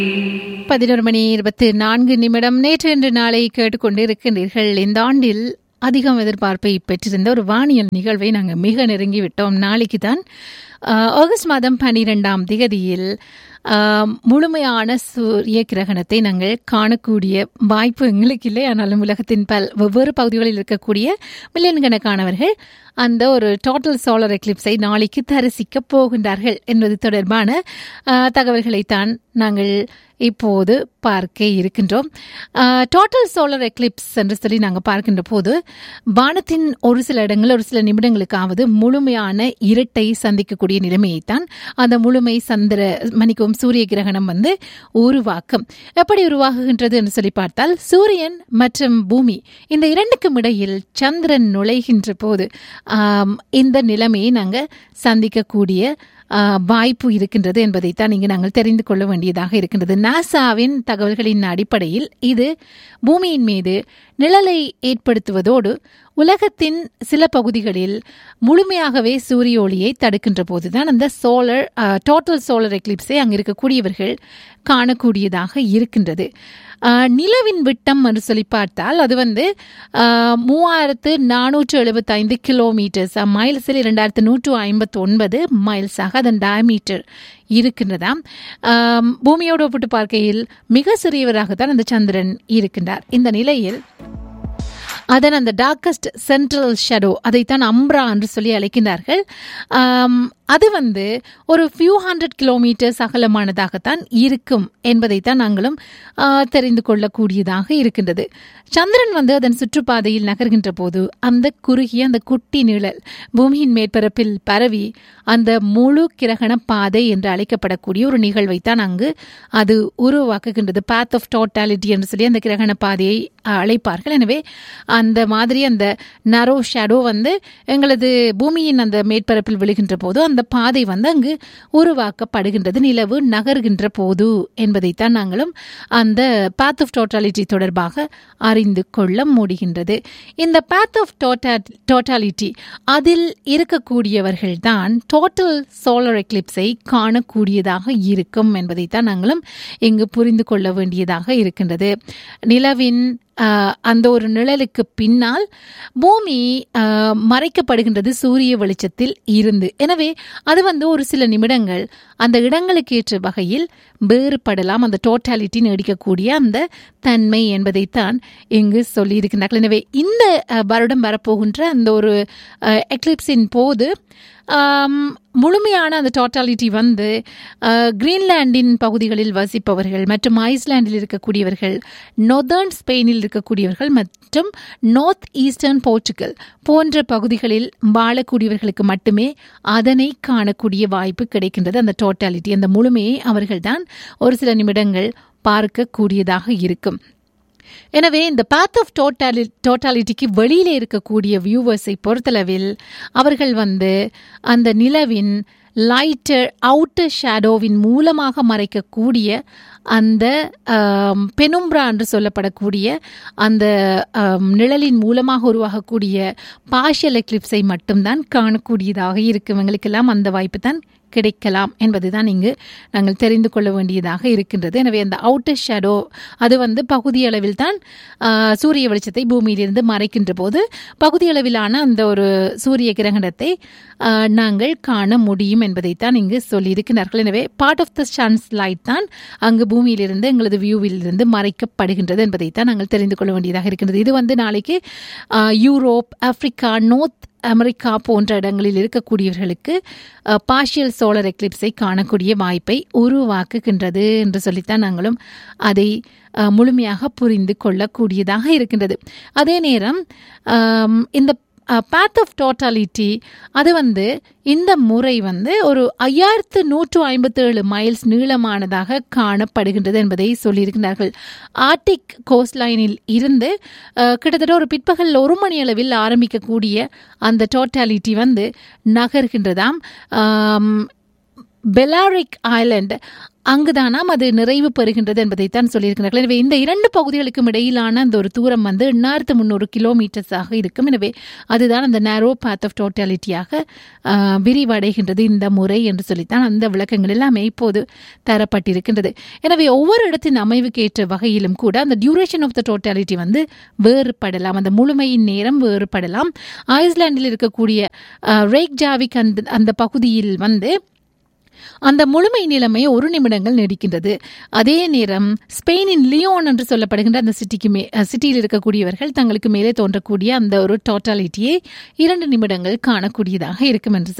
பதினோரு மணி இருபத்தி நான்கு நிமிடம் நேற்று இன்று நாளை கேட்டுக்கொண்டிருக்கின்றீர்கள் இந்த ஆண்டில் அதிகம் எதிர்பார்ப்பை பெற்றிருந்த ஒரு வானியல் நிகழ்வை நாங்கள் மிக நெருங்கி விட்டோம் நாளைக்கு தான் ஆஹ், ஆகஸ்ட் மாதம் பனிரெண்டாம் திகதியில் ஆஹ், முழுமையான சூரிய கிரகணத்தை நாங்கள் காணக்கூடிய வாய்ப்பு எங்களுக்கு இல்லை ஆனாலும் உலகத்தின் பல் வெவ்வேறு பகுதிகளில் இருக்கக்கூடிய மில்லியன் கணக்கானவர்கள் அந்த ஒரு டோட்டல் சோலார் எக்லிப்ஸை நாளைக்கு தரிசிக்க போகின்றார்கள் என்பது தொடர்பான ஆஹ், தகவல்களைத்தான் நாங்கள் இப்போது பார்க்க இருக்கின்றோம் டோட்டல் சோலார் எக்லிப்ஸ் என்று சொல்லி நாங்கள் பார்க்கின்ற போது வானத்தின் ஒரு சில இடங்கள் ஒரு சில நிமிடங்களுக்காவது முழுமையான இருட்டை சந்திக்கக்கூடிய நிலைமையைத்தான் அந்த முழுமை சந்திர மணிக்கும் சூரிய கிரகணம் வந்து உருவாக்கும் எப்படி உருவாகுகின்றது என்று சொல்லி பார்த்தால் சூரியன் மற்றும் பூமி இந்த இரண்டுக்கும் இடையில் சந்திரன் நுழைகின்ற போது ஆம், இந்த நிலைமையை நாங்கள் சந்திக்கக்கூடிய ஆ, வாய்ப்பு இருக்கின்றது என்பதைத்தான் இங்கு நாங்கள் தெரிந்து கொள்ள வேண்டியதாக இருக்கின்றது நாசாவின் தகவல்களின் அடிப்படையில் இது பூமியின் மீது நிழலை ஏற்படுத்துவதோடு உலகத்தின் சில பகுதிகளில் முழுமையாகவே சூரிய ஒளியை தடுக்கின்ற போதுதான் அந்த சோலர் டோட்டல் சோலர் எக்லிப்ஸை அங்கு இருக்கக்கூடியவர்கள் காணக்கூடியதாக இருக்கின்றது ஆஹ், நிலவின் விட்டம் என்று சொல்லி பார்த்தால் அது வந்து ஆஹ், மூவாயிரத்து நானூற்று எழுபத்தைந்து கிலோமீட்டர்ஸ் மைல்ஸில் இரண்டாயிரத்து நூற்று ஐம்பத்தி ஒன்பது மைல்ஸாக அதன் டயமீட்டர் இருக்கின்றதாம் ஆம், பூமியோடு ஒப்பிட்டு பார்க்கையில் மிக சிறியவராகத்தான் அந்த சந்திரன் இருக்கின்றார் இந்த நிலையில் அதன் அந்த டார்க்கஸ்ட் சென்ட்ரல் ஷெடோ அதைத்தான் அம்ப்ரா என்று சொல்லி அழைக்கின்றார்கள் ஆம், அது வந்து ஒரு ஃபியூ ஹண்ட்ரட் கிலோமீட்டர்ஸ் அகலமானதாகத்தான் இருக்கும் என்பதைத்தான் நாங்களும் ஆ, தெரிந்து கொள்ளக்கூடியதாக இருக்கின்றது சந்திரன் வந்து அதன் சுற்றுப்பாதையில் நகர்கின்ற போது அந்த குறுகிய அந்த குட்டி நிழல் பூமியின் மேற்பரப்பில் பரவி அந்த முழு கிரகண பாதை என்று அழைக்கப்படக்கூடிய ஒரு நிகழ்வைத்தான் அங்கு அது உருவாக்குகின்றது பாத் ஆஃப் டோட்டாலிட்டி என்று சொல்லி அந்த கிரகண பாதையை அஹ், அழைப்பார்கள் எனவே அந்த மாதிரி அந்த நரோ ஷேடோ வந்து எங்களது பூமியின் அந்த மேற்பரப்பில் விழுகின்ற போது அந்த பாதை வந்து அங்கு உருவாக்கப்படுகின்றது நிலவு நகர்கின்ற போது என்பதைத்தான் நாங்களும் அந்த பாத் ஆஃப் டோட்டாலிட்டி தொடர்பாக அறிந்து கொள்ள முடிகின்றது இந்த பாத் ஆஃப் டோட்டாலிட்டி அதில் இருக்கக்கூடியவர்கள் தான் டோட்டல் சோலார் எக்லிப்ஸை காணக்கூடியதாக இருக்கும் என்பதைத்தான் நாங்களும் இங்கு புரிந்து கொள்ள வேண்டியதாக இருக்கின்றது நிலவின் ஆஹ், அந்த ஒரு நிழலுக்கு பின்னால் பூமி ஆஹ், மறைக்கப்படுகின்றது சூரிய வெளிச்சத்தில் இருந்து எனவே அது வந்து ஒரு சில நிமிடங்கள் அந்த இடங்களுக்கு ஏற்ற வகையில் வேறுபடலாம் அந்த டோட்டாலிட்டி நீடிக்கக்கூடிய அந்த தன்மை என்பதைத்தான் இங்கு சொல்லியிருக்கின்றார்கள் எனவே இந்த அஹ், வருடம் வரப்போகின்ற அந்த ஒரு எக்லிப்ஸின் போது ஆம், முழுமையான அந்த டோட்டாலிட்டி வந்து அஹ், கிரீன்லாண்டின் பகுதிகளில் வசிப்பவர்கள் மற்றும் ஐஸ்லாண்டில் இருக்கக்கூடியவர்கள் நொதர்ன் ஸ்பெயினில் இருக்கக்கூடியவர்கள் மற்றும் நார்த் ஈஸ்டர்ன் போர்ச்சுகல் போன்ற பகுதிகளில் வாழக்கூடியவர்களுக்கு மட்டுமே அதனை காணக்கூடிய வாய்ப்பு கிடைக்கின்றது அந்த டோட்டாலிட்டி அந்த முழுமையை அவர்கள்தான் ஒரு சில நிமிடங்கள் பார்க்கக்கூடியதாக இருக்கும் எனவே இந்த பாத் ஆஃப் டோட்டாலி டோட்டாலிட்டிக்கு வெளியிலே இருக்கக்கூடிய வியூவர்ஸை பொறுத்தளவில் அவர்கள் வந்து அந்த நிலவின் லைட்டர் அவுட்டர் ஷேடோவின் மூலமாக மறைக்கக்கூடிய அந்த ஆம், பெனும்ப்ரா என்று சொல்லப்படக்கூடிய அந்த ஆம், நிழலின் மூலமாக உருவாகக்கூடிய பார்ஷியல் எக்லிப்ஸை மட்டும்தான் காணக்கூடியதாக இருக்கும் எங்களுக்கெல்லாம் அந்த வாய்ப்பு தான் கிடைக்கலாம் என்பதுதான் இங்கு நாங்கள் தெரிந்து கொள்ள வேண்டியதாக இருக்கின்றது எனவே அந்த அவுட்டர் ஷேடோ அது வந்து பகுதி அளவில் தான் ஆஹ், சூரிய வெளிச்சத்தை பூமியிலிருந்து மறைக்கின்ற போது பகுதி அளவிலான அந்த ஒரு சூரிய கிரகணத்தை ஆஹ், நாங்கள் காண முடியும் என்பதைத்தான் இங்கு சொல்லியிருக்கிறார்கள் எனவே part of the sun's light தான் அங்கு பூமியிலிருந்து எங்களது வியூவிலிருந்து மறைக்கப்படுகின்றது என்பதைத்தான் நாங்கள் தெரிந்து கொள்ள வேண்டியதாக இருக்கின்றது இது வந்து நாளைக்கு ஆஹ், யூரோப் ஆப்பிரிக்கா நோர்த் அமெரிக்கா போன்ற இடங்களில் இருக்கக்கூடியவர்களுக்கு பார்ஷியல் சோலார் எக்லிப்ஸை காணக்கூடிய வாய்ப்பை உருவாக்குகின்றது என்று சொல்லித்தான் நாங்களும் அதை அஹ், முழுமையாக புரிந்து கொள்ளக்கூடியதாக இருக்கின்றது அதே நேரம் ஆம், இந்த பாத் ஆஃப் டோட்டாலிட்டி அது வந்து இந்த முறை வந்து ஒரு ஐயாயிரத்து நூற்று ஐம்பத்தேழு மைல்ஸ் நீளமானதாக காணப்படுகின்றது என்பதை சொல்லியிருக்கிறார்கள் ஆர்டிக் கோஸ்ட்லைனில் இருந்து அஹ், கிட்டத்தட்ட ஒரு பிற்பகல் ஒரு மணி அளவில் ஆரம்பிக்கக்கூடிய அந்த டோட்டாலிட்டி வந்து நகர்கின்றதாம் ஆம், பெலாரிக் ஐலண்ட் அங்குதானாம் அது நிறைவு பெறுகின்றது என்பதைத்தான் சொல்லியிருக்கிறார்கள் எனவே இந்த இரண்டு பகுதிகளுக்கும் இடையிலான அந்த ஒரு தூரம் வந்து எண்ணாயிரத்து முந்நூறு கிலோமீட்டர்ஸாக இருக்கும் எனவே அதுதான் அந்த நேரோ பாத் ஆஃப் டோட்டாலிட்டியாக விரிவடைகின்றது இந்த முறை என்று சொல்லித்தான் அந்த விளக்கங்கள் எல்லாமே இப்போது தரப்பட்டிருக்கின்றது எனவே ஒவ்வொரு இடத்தின் அமைவுக்கு ஏற்ற வகையிலும் கூட அந்த டியூரேஷன் ஆஃப் த டோட்டாலிட்டி வந்து வேறுபடலாம் அந்த முழுமையின் நேரம் வேறுபடலாம் ஐஸ்லாண்டில் இருக்கக்கூடிய ரேக் ஜாவிக் அந்த அந்த பகுதியில் வந்து அந்த முழுமை நிலைமை ஒரு நிமிடங்கள் நீடிக்கின்றது அதே நேரம் ஸ்பெயினின் லியோன் என்று சொல்லப்படுகின்ற அந்த சிட்டிக்கு மே சிட்டியில் இருக்கக்கூடியவர்கள் தங்களுக்கு மேலே தோன்றக்கூடிய அந்த ஒரு டோட்டாலிட்டியை இரண்டு நிமிடங்கள் காணக்கூடியதாக இருக்கும் என்று